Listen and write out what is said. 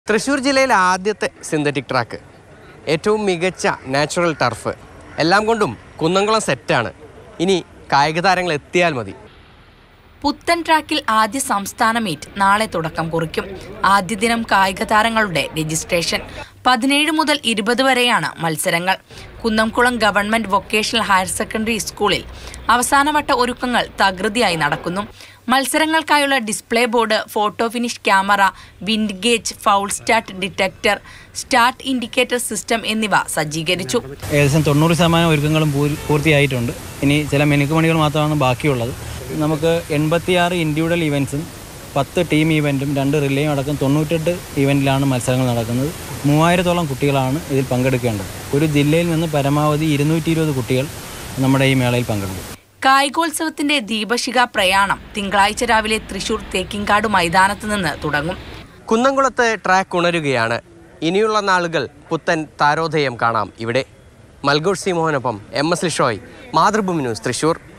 തൃശ്ശൂർ ജില്ലയിലെ ആദ്യത്തെ synthetic track ഏറ്റവും മികച്ച നാച്ചുറൽ ടർഫ് എല്ലാം കൊണ്ടും കുന്നംകുളം സെറ്റാണ് ഇനി കായിക താരങ്ങൾ എത്തിയാൽ മതി പുത്തൻ ട്രാക്കിൽ ആദ്യ സംസ്ഥാന മീറ്റ് നാളെ തുടക്കം കുറിക്കും ആദ്യ ദിനം കായിക താരങ്ങളുടെ രജിസ്ട്രേഷൻ പതിനേഴ് മുതൽ ഇരുപത് വരെയാണ് മത്സരങ്ങൾ Kunnamkulam government vocational higher secondary സ്കൂളിൽ അവസാനവട്ട ഒരുക്കങ്ങൾ തകൃതിയായി നടക്കുന്നു മത്സരങ്ങൾക്കായുള്ള display board photo finish camera wind gauge foul start detector start indicator system എന്നിവ സജ്ജീകരിച്ചു ഏകദേശം തൊണ്ണൂറ് ശതമാനം ഒരുക്കങ്ങളും പൂർ- പൂർത്തിയായിട്ടുണ്ട് ഇനി ചില മിനുക്കുമണികൾ മാത്രമാണ് ബാക്കിയുള്ളത് നമുക്ക് എൺപത്തിയാറ് ഇൻഡിവിജ്വൽ ഇവൻറ്റ്സും പത്ത് ടീം ഇവൻറ്റും രണ്ട് റിലേയും അടക്കം തൊണ്ണൂറ്റെട്ട് ഇവൻറ്റിലാണ് മത്സരങ്ങൾ നടക്കുന്നത് മൂവായിരത്തോളം കുട്ടികളാണ് ഇതിൽ പങ്കെടുക്കേണ്ടത് ഒരു ജില്ലയിൽ നിന്ന് പരമാവധി ഇരുന്നൂറ്റി ഇരുപത് കുട്ടികൾ നമ്മുടെ ഈ മേളയിൽ പങ്കെടുക്കും കായികോത്സവത്തിന്റെ ദീപശിഖ പ്രയാണം തിങ്കളാഴ്ച രാവിലെ തൃശൂർ തേക്കിൻകാട് മൈതാനത്ത് നിന്ന് തുടങ്ങും കുന്നംകുളത്ത് ട്രാക്ക് ഉണരുകയാണ് ഇനിയുള്ള നാളുകൾ പുത്തൻ താരോദയം കാണാം ഇവിടെ മൽഗോഡ് സി മോഹനൊപ്പം M S Lishoy Mathrubhumi news Thrissur